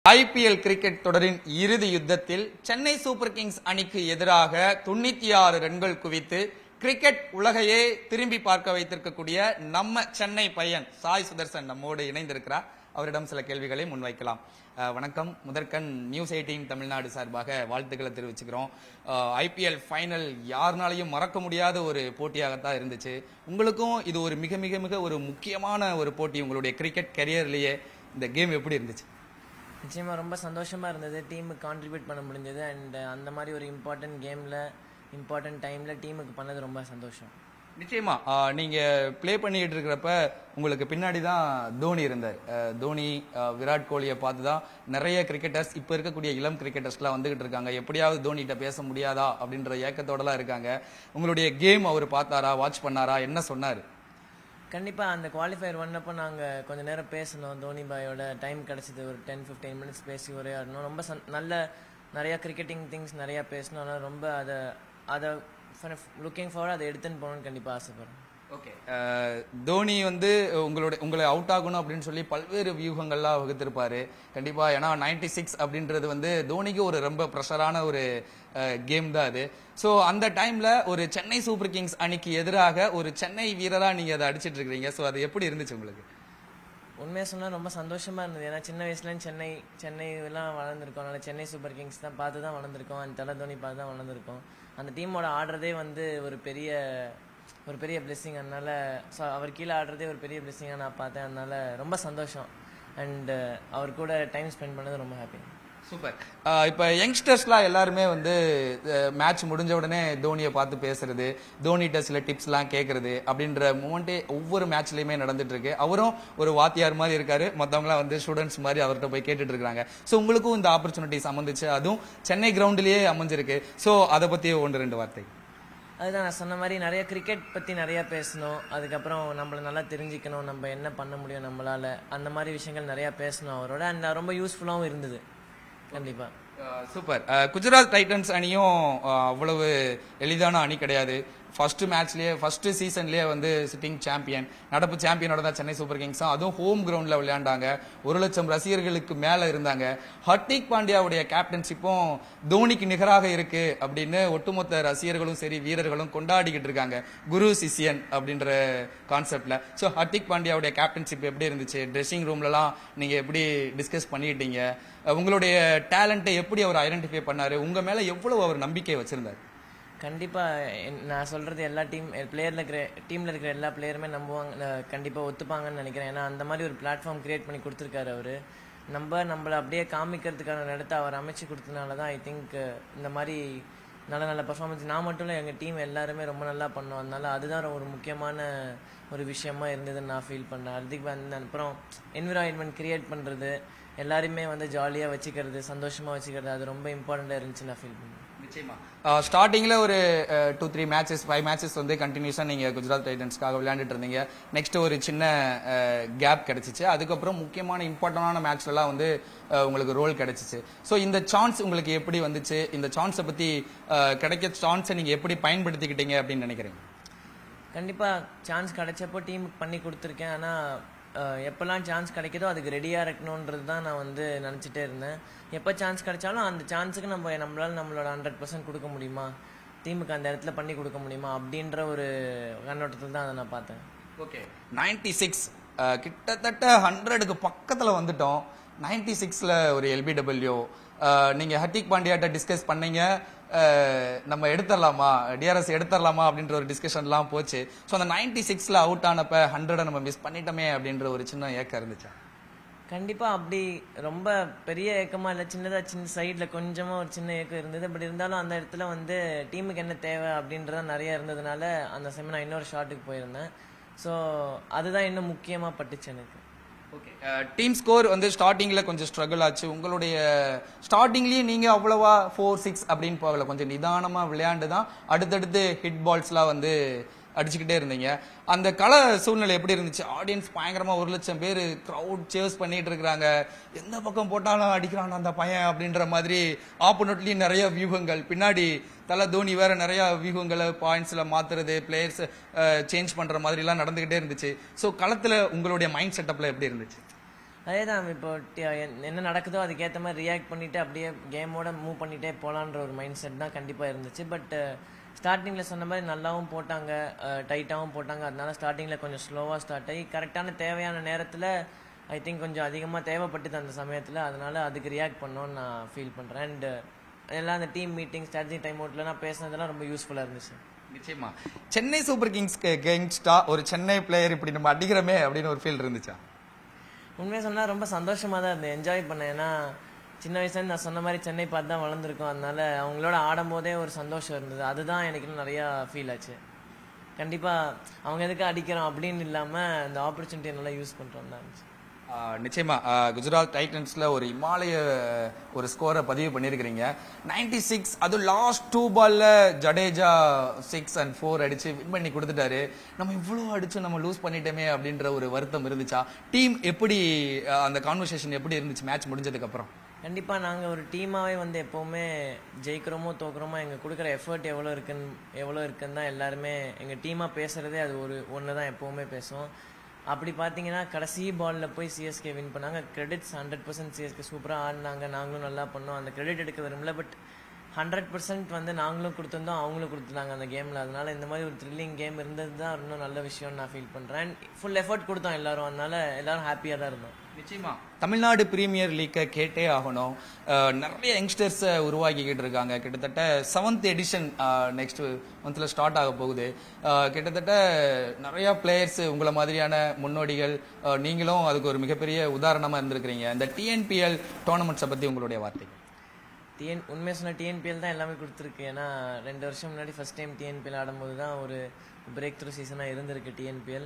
IPL cricket தொடரின் இறுதி யுத்தத்தில் சென்னை சூப்பர் கிங்ஸ் அணிக்கு எதிராக தொண்ணூத்தி ஆறு ரன்கள் குவித்து கிரிக்கெட் உலகையே திரும்பி பார்க்க வைத்திருக்கக்கூடிய நம்ம சென்னை பையன் சாய் சுதர்சன் நம்மோடு இணைந்திருக்கிறார் அவரிடம் சில கேள்விகளை முன்வைக்கலாம் அஹ், வணக்கம் முதற்கண் நியூஸ் எயிட்டீன் தமிழ்நாடு சார்பாக வாழ்த்துக்களை தெரிவிச்சுக்கிறோம் ஐபிஎல் ஃபைனல் யாருனாலையும் மறக்க முடியாத ஒரு போட்டியாகத்தான் இருந்துச்சு உங்களுக்கும் இது ஒரு மிக மிக மிக ஒரு முக்கியமான ஒரு போட்டி உங்களுடைய கிரிக்கெட் கரியர்லயே இந்த கேம் எப்படி இருந்துச்சு நிச்சயமாக ரொம்ப சந்தோஷமாக இருந்தது டீமுக்கு கான்ட்ரிபியூட் பண்ண முடிஞ்சது அண்ட் அந்த மாதிரி ஒரு இம்பார்ட்டன்ட் கேமில் இம்பார்ட்டன்ட் டைமில் டீமுக்கு பண்ணது ரொம்ப சந்தோஷம் நிச்சயமா ஆ, நீங்க ப்ளே பண்ணிட்டு இருக்கிறப்ப உங்களுக்கு பின்னாடி தான் தோனி இருந்தார் ஆ, தோனி ஆ, விராட் கோலியை பார்த்து தான் நிறைய கிரிக்கெட்டர்ஸ் இப்போ இருக்கக்கூடிய இளம் கிரிக்கெட்டர்ஸ்லாம் வந்துகிட்டு இருக்காங்க எப்படியாவது தோனிகிட்ட பேச முடியாதா அப்படின்ற ஏக்கத்தோடலாம் இருக்காங்க உங்களுடைய கேம் அவர் பார்த்தாரா வாட்ச் பண்ணாரா என்ன சொன்னார் கண்டிப்பாக அந்த குவாலிஃபயர் ஒன்னப்போ நாங்கள் கொஞ்ச நேரம் பேசணும் தோனி பாயோட டைம் கிடச்சிது ஒரு டென் ஃபிஃப்டீன் மினிட்ஸ் பேசி உரையாடணும் ரொம்ப சந் நல்ல நிறையா கிரிக்கெட்டிங் திங்ஸ் நிறையா பேசணும் ஆனால் ரொம்ப அதை அதை லுக்கிங் ஃபார்வர்ட் அதை எடுத்துன்னு போகணும்னு கண்டிப்பாக ஆசைப்படுறேன் ஓகே தோனி வந்து உங்களோட உங்களை அவுட் ஆகணும் அப்படின்னு சொல்லி பல்வேறு வியூகங்கள்லாம் வகுத்திருப்பாரு கண்டிப்பா ஏன்னா 96 சிக்ஸ் அப்படின்றது வந்து தோனிக்கு ஒரு ரொம்ப ப்ரெஷரான ஒரு கேம் தான் அது ஸோ அந்த டைம்ல ஒரு சென்னை சூப்பர் கிங்ஸ் அணிக்கு எதிராக ஒரு சென்னை வீரரா நீங்க அதை அடிச்சிட்டு இருக்கிறீங்க ஸோ அது எப்படி இருந்துச்சு உங்களுக்கு உண்மையாக சொன்னால் ரொம்ப சந்தோஷமாக இருந்தது ஏன்னா சின்ன வயசுலேருந்து சென்னை சென்னை எல்லாம் வளர்ந்துருக்கோம் அதனால சென்னை சூப்பர் கிங்ஸ் தான் பார்த்து தான் வளர்ந்துருக்கோம் அந்த தலை தோனி பார்த்து தான் வளர்ந்துருக்கோம் அந்த டீமோட ஆடுறதே வந்து ஒரு பெரிய ஒரு பெரிய பிளெஸ்ஸிங் அதனால ஸோ அவர் கீழே ஆடுறதே ஒரு பெரிய பிளெஸ்ஸிங்காக நான் பார்த்தேன் அதனால ரொம்ப சந்தோஷம் அண்ட் அவர் கூட டைம் ஸ்பெண்ட் பண்ணது ரொம்ப ஹாப்பி சூப்பர் இப்போ யங்ஸ்டர்ஸ்லாம் எல்லாருமே வந்து மேட்ச் முடிஞ்ச உடனே தோனியை பார்த்து பேசுறது தோனிகிட்ட சில டிப்ஸ்லாம் கேட்கறது அப்படின்ற மூமெண்ட்டே ஒவ்வொரு மேட்ச்லையுமே நடந்துட்டு இருக்கு அவரும் ஒரு வாத்தியார் மாதிரி இருக்காரு மற்றவங்களாம் வந்து ஸ்டூடெண்ட்ஸ் மாதிரி அவர்கிட்ட போய் கேட்டுட்டு இருக்காங்க ஸோ உங்களுக்கும் இந்த ஆப்பர்ச்சுனிட்டிஸ் அமைந்துச்சு அதுவும் சென்னை கிரவுண்ட்லயே அமைஞ்சிருக்கு ஸோ அதை பத்தி ஒன்று ரெண்டு வார்த்தை அதுதான் நான் சொன்ன மாதிரி நிறைய கிரிக்கெட் பற்றி நிறையா பேசணும் அதுக்கப்புறம் நம்மளை நல்லா தெரிஞ்சுக்கணும் நம்ம என்ன பண்ண முடியும் நம்மளால அந்த மாதிரி விஷயங்கள் நிறையா பேசணும் அவரோட அண்ட் ரொம்ப யூஸ்ஃபுல்லாகவும் இருந்தது கண்டிப்பாக சூப்பர் குஜராத் டைட்டன்ஸ் அணியும் அஹ், அவ்வளவு எளிதான அணி கிடையாது ஃபர்ஸ்ட் மேட்ச்லயே ஃபர்ஸ்ட் சீசன்லயே வந்து சிட்டிங் சாம்பியன் நடப்பு சாம்பியனோட தான் சென்னை சூப்பர் கிங்ஸ் அதுவும் ஹோம் கிரவுண்ட்ல விளையாண்டாங்க ஒரு லட்சம் ரசிகர்களுக்கு மேல இருந்தாங்க ஹர்திக் பாண்டியாவுடைய கேப்டன்ஷிப்பும் தோனிக்கு நிகராக இருக்கு அப்படின்னு ஒட்டுமொத்த ரசிகர்களும் சரி வீரர்களும் கொண்டாடிக்கிட்டு இருக்காங்க குரு சிஷியன் அப்படின்ற கான்செப்ட்ல ஸோ ஹர்திக் பாண்டியாவுடைய கேப்டன்ஷிப் எப்படி இருந்துச்சு ட்ரெஸ்ஸிங் ரூம்லலாம் நீங்க எப்படி டிஸ்கஸ் பண்ணிட்டீங்க அஹ் உங்களுடைய டேலண்ட்டை எப்படி அவர் ஐடென்டிஃபை பண்ணாரு உங்க மேல எவ்வளவு அவர் நம்பிக்கை வச்சிருந்தாரு கண்டிப்பாக நான் சொல்கிறது எல்லா டீம் பிளேயரில் இருக்கிற டீமில் இருக்கிற எல்லா பிளேயருமே நம்புவாங்க கண்டிப்பாக ஒத்துப்பாங்கன்னு நினைக்கிறேன் ஏன்னா அந்த மாதிரி ஒரு பிளாட்ஃபார்ம் கிரியேட் பண்ணி கொடுத்துருக்காரு அவர் நம்ம நம்மளை அப்படியே காமிக்கிறதுக்கான இடத்த அவர் அமைச்சு கொடுத்தனால தான் ஐ திங்க் இந்த மாதிரி நல்ல நல்ல பர்ஃபார்மன்ஸ் நான் மட்டும் இல்லை எங்கள் டீம் எல்லாருமே ரொம்ப நல்லா பண்ணோம் அதனால அதுதான் ஒரு முக்கியமான ஒரு விஷயமா இருந்ததுன்னு நான் ஃபீல் பண்ணேன் அதுக்கு வந்து அப்புறம் என்விரான்மெண்ட் கிரியேட் பண்ணுறது எல்லாருமே வந்து ஜாலியாக வச்சுக்கிறது சந்தோஷமாக வச்சுக்கிறது அது ரொம்ப இம்பார்ட்டண்ட்டாக இருந்துச்சு நான் ஃபீல் பண்ணேன் நிச்சயமா ஸ்டார்டிங்ல ஒரு two three matches five matches வந்து கண்டினியூஸா நீங்க குஜராத் டைட்டன்ஸ்க்காக விளையாண்டுட்டு இருந்தீங்க நெக்ஸ்ட் ஒரு சின்ன கேப் கிடைச்சிச்சு அதுக்கப்புறம் முக்கியமான இம்பார்ட்டன்டான மேட்ச்லாம் வந்து அஹ், உங்களுக்கு ரோல் கிடைச்சிச்சு ஸோ இந்த சான்ஸ் உங்களுக்கு எப்படி வந்துச்சு இந்த சான்ஸை பத்தி அஹ், கிடைக்க சான்ஸை நீங்க எப்படி பயன்படுத்திக்கிட்டீங்க அப்படின்னு நினைக்கிறீங்க கண்டிப்பாக சான்ஸ் கிடைச்சப்போ டீமுக்கு பண்ணி கொடுத்துருக்கேன் ஆனால் எப்போல்லாம் சான்ஸ் கிடைக்குதோ அதுக்கு ரெடியாக இருக்கணுன்றது தான் நான் வந்து நினச்சிட்டே இருந்தேன் எப்போ சான்ஸ் கிடைச்சாலும் அந்த சான்ஸுக்கு நம்ம நம்மளால நம்மளோட ஹண்ட்ரட் பர்சன்ட் கொடுக்க முடியுமா டீமுக்கு அந்த இடத்துல பண்ணி கொடுக்க முடியுமா அப்படின்ற ஒரு கண்ணோட்டத்தில் தான் அதை நான் பார்த்தேன் ஓகே நைன்டி சிக்ஸ் கிட்டத்தட்ட ஹண்ட்ரடுக்கு பக்கத்துல வந்துட்டோம் நைன்டி சிக்ஸ்ல ஒரு எல்பிடபிள்யூ நீங்க ஹர்திக் பாண்டியாட்ட டிஸ்கஸ் பண்ணீங்க அஹ், நம்ம எடுத்துடலாமா டிஆர்எஸ் எடுத்துடலாமா அப்படின்ற ஒரு டிஸ்கஷன்லாம் போச்சு ஸோ அந்த நைன்டி சிக்ஸ்ல அவுட் ஆனப்ப ஹண்ட்ரடை நம்ம மிஸ் பண்ணிட்டோமே அப்படின்ற ஒரு சின்ன ஏக்கம் இருந்துச்சா கண்டிப்பாக அப்படி ரொம்ப பெரிய ஏக்கமாக இல்லை சின்னதாக சின்ன சைடில் கொஞ்சமாக ஒரு சின்ன ஏக்கம் இருந்தது பட் இருந்தாலும் அந்த இடத்துல வந்து டீமுக்கு என்ன தேவை அப்படின்றத நிறைய இருந்ததுனால அந்த சமயம் நான் இன்னொரு ஷாட்டுக்கு போயிருந்தேன் ஸோ அதுதான் இன்னும் முக்கியமாக பட்டுச்சு எனக்கு ஓகே டீம் ஸ்கோர் வந்து ஸ்டார்டிங்ல கொஞ்சம் ஸ்ட்ரகிள் ஆச்சு உங்களுடைய ஸ்டார்டிங்லயே நீங்க அவ்வளவா ஃபோர் சிக்ஸ் அப்படின்னு போகல கொஞ்சம் நிதானமா விளையாண்டு தான் அடுத்தடுத்து ஹிட் பால்ஸ்லாம் வந்து அடிச்சுக்கிட்டே இருந்தீங்க அந்த கள சூழ்நிலை எப்படி இருந்துச்சு ஆடியன்ஸ் பயங்கரமா ஒரு லட்சம் பேர் க்ரௌட் சேஸ் பண்ணிட்டு இருக்காங்க எந்த பக்கம் போட்டாலும் அடிக்கிறான் அந்த பையன் அப்படின்ற மாதிரி ஆப்போனட்லயும் நிறைய வியூகங்கள் பின்னாடி தலை தோனி வேற நிறைய வியூகங்களை பாயிண்ட்ஸ்ல மாத்துறது பிளேயர்ஸ் சேஞ்ச் பண்ற மாதிரி எல்லாம் நடந்துகிட்டே இருந்துச்சு ஸோ களத்துல உங்களுடைய மைண்ட் செட்டப்ல எப்படி இருந்துச்சு அதே தான் இப்போ டி- என்- என்ன நடக்குதோ அதுக்கேற்ற மாதிரி ரியாக்ட் பண்ணிட்டு அப்படியே கேமோட மூவ் பண்ணிட்டே போகலான்ற ஒரு மைண்ட் செட் தான் கண்டிப்பாக இருந்துச்சு பட் ஸ்டார்டிங்கில் சொன்ன மாதிரி நல்லாவும் போட்டாங்க டைட்டாகவும் போட்டாங்க அதனால ஸ்டார்டிங்கில் கொஞ்சம் ஸ்லோவாக ஸ்டார்ட் ஆகி கரெக்டான தேவையான நேரத்தில் ஐ திங்க் கொஞ்சம் அதிகமாக தேவைப்பட்டது அந்த சமயத்தில் அதனால அதுக்கு ரியாக்ட் பண்ணோன்னு நான் ஃபீல் பண்ணுறேன் அண்ட் எல்லாம் அந்த டீம் மீட்டிங் ஸ்ட்ராட்டஜி டைம் அவுட்ல நான் பேசினதெல்லாம் ரொம்ப யூஸ்ஃபுல்லாக இருந்துச்சு நிச்சயமா சென்னை சூப்பர் கிங்ஸ் கேங்ஸ்டா ஒரு சென்னை பிளேயர் இப்படி நம்ம அடிக்கிறோமே அப்படின்னு ஒரு ஃபீல் இருந்துச்சா உண்மையாக சொன்னால் ரொம்ப சந்தோஷமாக தான் இருந்தேன் என்ஜாய் பண்ணேன் ஏன்னா சின்ன வயசுலேருந்து நான் சொன்ன மாதிரி சென்னை பார்த்து தான் வளர்ந்துருக்கோம் அதனால அவங்களோட ஆடும்போதே ஒரு சந்தோஷம் இருந்தது அதுதான் எனக்கு இன்னும் நிறையா ஃபீல் ஆச்சு கண்டிப்பாக அவங்க எதுக்கு அடிக்கிறோம் அப்படின்னு இல்லாமல் அந்த ஆப்பர்ச்சுனிட்டியை நல்லா யூஸ் பண்ணுறோம் தான் இருந்துச்சு ஆஹ் நிச்சயமா ஆஹ் குஜராத் டைட்டன்ஸ்ல ஒரு இமாலய ஒரு ஸ்கோரை பதிவு பண்ணியிருக்கிறீங்க 96 சிக்ஸ் அதுவும் லாஸ்ட் டூ பால்ல ஜடேஜா சிக்ஸ் அண்ட் ஃபோர் அடிச்சு வின் பண்ணி கொடுத்துட்டாரு நம்ம இவ்வளோ அடிச்சு நம்ம லூஸ் பண்ணிட்டோமே அப்படின்ற ஒரு வருத்தம் இருந்துச்சா டீம் எப்படி ஆஹ் அந்த கான்வர்சேஷன் எப்படி இருந்துச்சு மேட்ச் முடிஞ்சதுக்கு அப்புறம் கண்டிப்பாக நாங்கள் ஒரு டீமாகவே வந்து எப்போவுமே ஜெயிக்கிறோமோ தோக்குறோமோ எங்கள் கொடுக்குற எஃபர்ட் எவ்வளோ இருக்குன்னு எவ்வளோ இருக்குன்னு தான் எல்லாருமே எங்கள் டீமாக பேசுகிறதே அது ஒரு ஒன்று தான் எப்போவுமே பேசுவோம் அப்படி பார்த்தீங்கன்னா கடைசி பாலில் போய் சிஎஸ்கே வின் பண்ணாங்க கிரெடிட்ஸ் ஹண்ட்ரட் பர்சன்ட் சிஎஸ்கே சூப்பராக ஆடினாங்க நாங்களும் நல்லா பண்ணோம் அந்த கிரெடிட் எடுக்க விரும்பல பட் ஹண்ட்ரட் பர்சன்ட் வந்து நாங்களும் கொடுத்துருந்தோம் அவங்களும் கொடுத்துட்டாங்க அந்த கேமில் அதனால இந்த மாதிரி ஒரு த்ரில்லிங் கேம் இருந்தது தான் இன்னும் நல்ல விஷயம்னு நான் ஃபீல் பண்ணுறேன் ஃபுல் எஃபர்ட் கொடுத்தோம் எல்லாரும் அதனால எல்லாரும் ஹாப்பியாக தான் இருந்தோம் நிச்சயமா தமிழ்நாடு பிரீமியர் லீக்கை கேட்டே ஆகணும் அஹ் நிறைய யங்ஸ்டர்ஸை உருவாக்கிக்கிட்டு இருக்காங்க கிட்டத்தட்ட செவன்த் எடிஷன் நெக்ஸ்ட் மந்த்ல ஸ்டார்ட் ஆக போகுது அஹ் கிட்டத்தட்ட நிறைய பிளேயர்ஸ் உங்களை மாதிரியான முன்னோடிகள் அஹ் நீங்களும் அதுக்கு ஒரு மிகப்பெரிய உதாரணமா இருந்திருக்கிறீங்க இந்த டிஎன்பிஎல் டோர்னமெண்ட்ஸை பத்தி உங்களுடைய வார்த்தை டிஎன் உண்மையாக சொன்ன டிஎன்பிஎல் தான் எல்லாமே கொடுத்துருக்கு ஏன்னா ரெண்டு வருஷம் முன்னாடி ஃபர்ஸ்ட் டைம் டிஎன்பிஎல் ஆடும்போது தான் ஒரு பிரேக் த்ரூ சீசனாக இருந்திருக்கு டிஎன்பிஎல்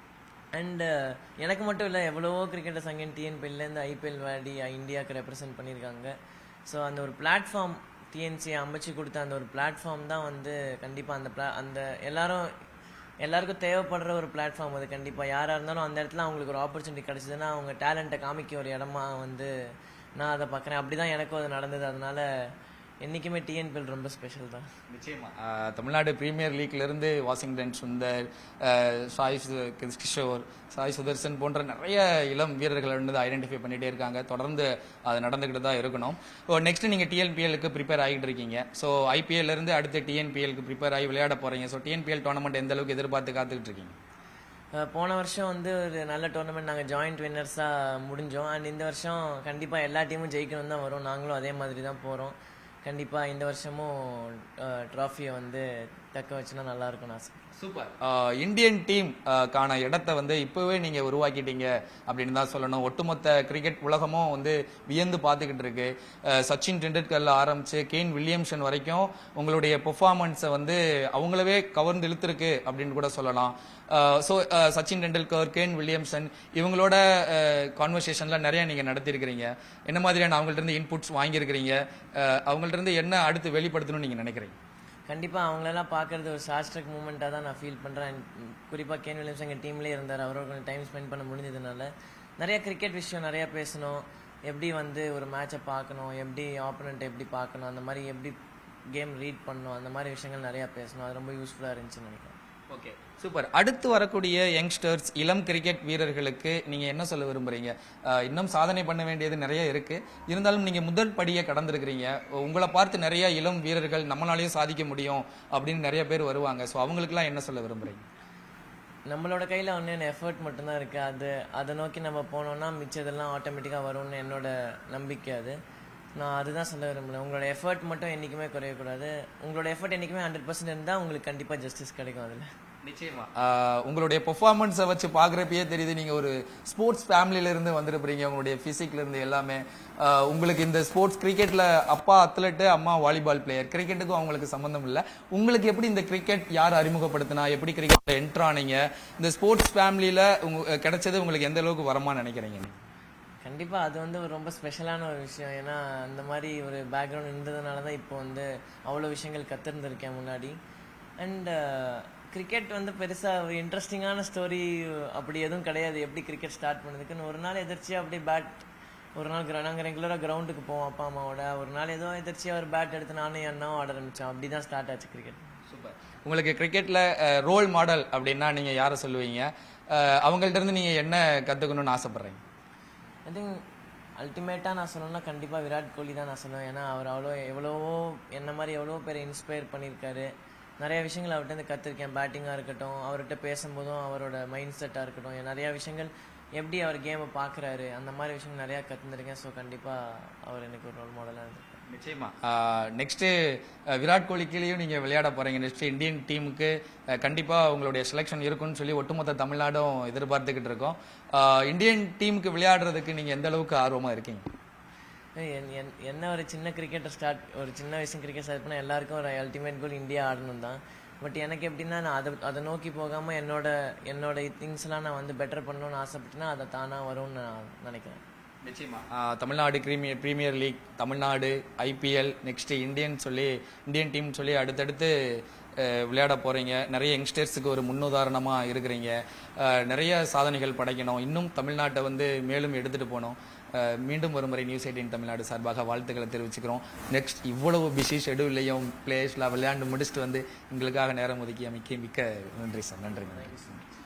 அண்ட் எனக்கு மட்டும் இல்லை எவ்வளவோ கிரிக்கெட்டர்ஸ் அங்கே டிஎன்பிஎல்லேருந்து ஐபிஎல் விளையாடி இந்தியாவுக்கு ரெப்ரசென்ட் பண்ணியிருக்காங்க ஸோ அந்த ஒரு பிளாட்ஃபார்ம் டிஎன்சி அமைச்சு கொடுத்த அந்த ஒரு பிளாட்ஃபார்ம் தான் வந்து கண்டிப்பாக அந்த பிளா அந்த எல்லாரும் எல்லாருக்கும் தேவைப்படுற ஒரு பிளாட்ஃபார்ம் அது கண்டிப்பாக யாராக இருந்தாலும் அந்த இடத்துல அவங்களுக்கு ஒரு ஆப்பர்ச்சுனிட்டி கிடச்சிதுன்னா அவங்க டேலண்ட்டை காமிக்க ஒரு இடமா வந்து நான் அதை பார்க்குறேன் அப்படி தான் எனக்கும் அது நடந்தது அதனால என்றைக்குமே டிஎன்பிஎல் ரொம்ப ஸ்பெஷல் தான் நிச்சயமா அஹ் தமிழ்நாடு பிரீமியர் லீக்ல இருந்து வாஷிங்டன் சுந்தர் அஹ் சாய் சு- கிஷோர் சாய் சுதர்சன் போன்ற நிறைய இளம் வீரர்கள் வந்து ஐடென்டிஃபை பண்ணிட்டே இருக்காங்க தொடர்ந்து அது நடந்துகிட்டு தான் இருக்கணும் நெக்ஸ்ட் நீங்க டிஎன்பிஎலுக்கு ப்ரிப்பேர் ஆகிட்டு இருக்கீங்க ஸோ ஐபிஎல் இருந்து அடுத்து டிஎன்பிஎலுக்கு ப்ரிப்பேர் ஆகி விளையாட போறீங்க ஸோ டிஎன்பிஎல் டோர்னமெண்ட் எந்த அளவுக்கு எதிர்பார்த்து காத்துக்கிட்டு இருக்கீங்க அஹ் போன வருஷம் வந்து ஒரு நல்ல டோர்னமெண்ட் நாங்கள் ஜாயிண்ட் வின்னர்ஸாக முடிஞ்சோம் அண்ட் இந்த வருஷம் கண்டிப்பாக எல்லா டீமும் ஜெயிக்கணும் தான் வரும் நாங்களும் அதே மாதிரி தான் போகிறோம் கண்டிப்பாக இந்த வருஷமும் ட்ராஃபியை வந்து தக்க வச்சுனா நல்லா இருக்கும்னு ஆசை சூப்பர் இந்தியன் டீம் கான இடத்தை வந்து இப்பவே நீங்க உருவாக்கிட்டீங்க அப்படின்னு தான் சொல்லணும் ஒட்டுமொத்த கிரிக்கெட் உலகமும் வந்து வியந்து பார்த்துக்கிட்டு இருக்கு அஹ், சச்சின் டெண்டுல்கர்ல ஆரம்பிச்சு கேன் வில்லியம்சன் வரைக்கும் உங்களுடைய பெர்ஃபார்மன்ஸை வந்து அவங்களவே கவர்ந்து இழுத்துருக்கு அப்படின்னு கூட சொல்லலாம் so Sachin Tendulkar Kane Williamson இவங்களோட கான்வர்சேஷன்ல நிறைய நீங்க நடத்தியிருக்கிறீங்க என்ன மாதிரியான அவங்கள்ட்ட இருந்து இன்புட்ஸ் வாங்கியிருக்கிறீங்க அஹ், அவங்கள்ட்ட இருந்து என்ன அடுத்து வெளிப்படுத்தணும்னு நீங்க நினைக்கிறீங்க கண்டிப்பாக அவங்களெல்லாம் பார்க்கறது ஒரு ஷார்ட்ஸ்ட்ரக் மூமெண்ட்டாக தான் நான் ஃபீல் பண்ணுறேன் குறிப்பாக கேன் வில்லியம்ஸ் எங்கள் டீம்லேயே இருந்தார் அவரோட கொஞ்சம் டைம் ஸ்பெண்ட் பண்ண முடிஞ்சதுனால நிறைய கிரிக்கெட் விஷயம் நிறைய பேசணும் எப்படி வந்து ஒரு மேட்சை பார்க்கணும் எப்படி ஆப்போனண்ட் எப்படி பார்க்கணும் அந்த மாதிரி எப்படி கேம் ரீட் பண்ணணும் அந்த மாதிரி விஷயங்கள் நிறையா பேசணும் அது ரொம்ப யூஸ்ஃபுல்லாக இருந்துச்சுன்னு நினைக்கிறேன் ஓகே சூப்பர் அடுத்து வரக்கூடிய யங்ஸ்டர்ஸ் இளம் கிரிக்கெட் வீரர்களுக்கு நீங்க என்ன சொல்ல விரும்புறீங்க அஹ், இன்னும் சாதனை பண்ண வேண்டியது நிறைய இருக்கு இருந்தாலும் நீங்க முதல் படியை கடந்திருக்கிறீங்க உங்களை பார்த்து நிறைய இளம் வீரர்கள் நம்மளாலையும் சாதிக்க முடியும் அப்படின்னு நிறைய பேர் வருவாங்க ஸோ அவங்களுக்குலாம் என்ன சொல்ல விரும்புறீங்க நம்மளோட கையில் ஒன்று எஃபர்ட் மட்டும்தான் இருக்குது அது அதை நோக்கி நம்ம போனோம்னா மிச்சதெல்லாம் ஆட்டோமேட்டிக்காக வரும்னு என்னோட நம்பிக்கை அது நான் அதுதான் சொல்ல விரும்புகிறேன் உங்களோட எஃபர்ட் மட்டும் என்றைக்குமே குறையக்கூடாது உங்களோட எஃபர்ட் என்றைக்குமே ஹண்ட்ரட் பர்சன்ட் இருந்தால் உங்களுக்கு கண்டிப்பாக ஜஸ்டிஸ் கிடைக்கும் அதில் நிச்சயமா ஆஹ் உங்களுடைய பெர்ஃபார்மன்ஸை வச்சு பாக்குறப்பயே தெரியுது நீங்க ஒரு ஸ்போர்ட்ஸ் ஃபேமிலில இருந்து வந்திருப்பீங்க உங்களுடைய பிசிக்ல இருந்து எல்லாமே ஆஹ் உங்களுக்கு இந்த ஸ்போர்ட்ஸ் கிரிக்கெட்ல அப்பா அத்லெட் அம்மா வாலிபால் பிளேயர் கிரிக்கெட்டுக்கும் அவங்களுக்கு சம்பந்தம் இல்ல உங்களுக்கு எப்படி இந்த கிரிக்கெட் யார் அறிமுகப்படுத்தினா எப்படி கிரிக்கெட்ல என்ட்ரு ஆனீங்க இந்த ஸ்போர்ட்ஸ் ஃபேமிலியில உங்க கிடைச்சது உங்களுக்கு எந்த அளவுக்கு வரமா நினைக்கிறீங்க நீங்க? கண்டிப்பாக அது வந்து ஒரு ரொம்ப ஸ்பெஷலான ஒரு விஷயம் ஏன்னா அந்த மாதிரி ஒரு பேக்ரவுண்ட் இருந்ததுனால தான் இப்போ வந்து அவ்வளோ விஷயங்கள் கற்றுருந்துருக்கேன் முன்னாடி அண்ட் கிரிக்கெட் வந்து பெருசாக ஒரு இன்ட்ரெஸ்டிங்கான ஸ்டோரி அப்படி எதுவும் கிடையாது எப்படி கிரிக்கெட் ஸ்டார்ட் பண்ணதுக்குன்னு ஒரு நாள் எதிர்ச்சியாக அப்படியே பேட் ஒரு நாள் கிர நாங்கள் ரெகுலராக கிரவுண்டுக்கு போவோம் அப்பா அம்மாவோட ஒரு நாள் ஏதோ எதிர்ச்சியாக ஒரு பேட் எடுத்து நானும் என் அண்ணாவும் ஆட ஆரம்பித்தோம் அப்படி தான் ஸ்டார்ட் ஆச்சு கிரிக்கெட் சூப்பர் உங்களுக்கு கிரிக்கெட்ல ரோல் மாடல் அப்படின்னா நீங்க யாரை சொல்லுவீங்க அஹ் அவங்கள்ட்ட இருந்து நீங்க என்ன கத்துக்கணும்னு ஆசைப்படுறீங்க ஐ திங்க் அல்டிமேட்டாக நான் சொல்லணும்னா கண்டிப்பாக விராட் கோலி தான் நான் சொல்லுவேன் ஏன்னா அவர் அவ்வளோ எவ்வளவோ என்ன மாதிரி எவ்வளோ பேர் இன்ஸ்பயர் பண்ணியிருக்காரு நிறைய விஷயங்கள் அவர்கிட்ட இருந்து கற்றுருக்கேன் பேட்டிங்காக இருக்கட்டும் அவர்கிட்ட பேசும்போதும் அவரோட மைண்ட் செட்டாக இருக்கட்டும் நிறையா விஷயங்கள் எப்படி அவர் கேமை பார்க்குறாரு அந்த மாதிரி விஷயங்கள் நிறையா கற்றுருக்கேன் ஸோ கண்டிப்பாக அவர் எனக்கு ஒரு ரோல் மாடலாக இருந்திருக்காரு நிச்சயமா நெக்ஸ்ட் விராட் கோலி கீழேயும் நீங்க விளையாட போறீங்க நெக்ஸ்ட் இந்தியன் டீமுக்கு கண்டிப்பா உங்களுடைய செலெக்ஷன் இருக்கும்னு சொல்லி ஒட்டுமொத்த தமிழ்நாடும் எதிர்பார்த்துக்கிட்டு இருக்கோம் ஆஹ் இந்தியன் டீமுக்கு விளையாடுறதுக்கு நீங்க எந்த அளவுக்கு ஆர்வமா இருக்கீங்க என்- என்- என்ன ஒரு சின்ன கிரிக்கெட்டை ஸ்டார்ட் ஒரு சின்ன வயசு கிரிக்கெட் ஸ்டார்ட் பண்ணால் எல்லாருக்கும் ஒரு அல்டிமேட் கோல் இந்தியா ஆடணும் தான் பட் எனக்கு எப்படின்னா நான் அதை அதை நோக்கி போகாமல் என்னோட என்னோட திங்ஸ்லாம் நான் வந்து பெட்டர் பண்ணணும்னு ஆசைப்பட்டேன்னா அதை தானாக வரும்னு நான் நினைக்கிறேன் நிச்சயமா Tamil Nadu premier premier league Tamil Nadu IPL next Indian சொல்லி இந்தியன் டீம் சொல்லி அடுத்தடுத்து அஹ், விளையாட போறீங்க நிறைய யங்ஸ்டர்ஸுக்கு ஒரு முன்னுதாரணமா இருக்கிறீங்க அஹ், நிறைய சாதனைகள் படைக்கணும் இன்னும் தமிழ்நாட்டை வந்து மேலும் எடுத்துட்டு போகணும் அஹ், மீண்டும் ஒரு முறை நியூஸ் எயிட்டின் தமிழ்நாடு சார்பாக வாழ்த்துக்களை தெரிவிச்சுக்கிறோம் நெக்ஸ்ட் இவ்வளவு பிஸி ஷெடியூல்லையும் பிளேயர்ஸ்லாம் விளையாண்டு முடிச்சுட்டு வந்து எங்களுக்காக நேரம் ஒதுக்கி மிக்க மிக்க நன்றி சார் நன்றி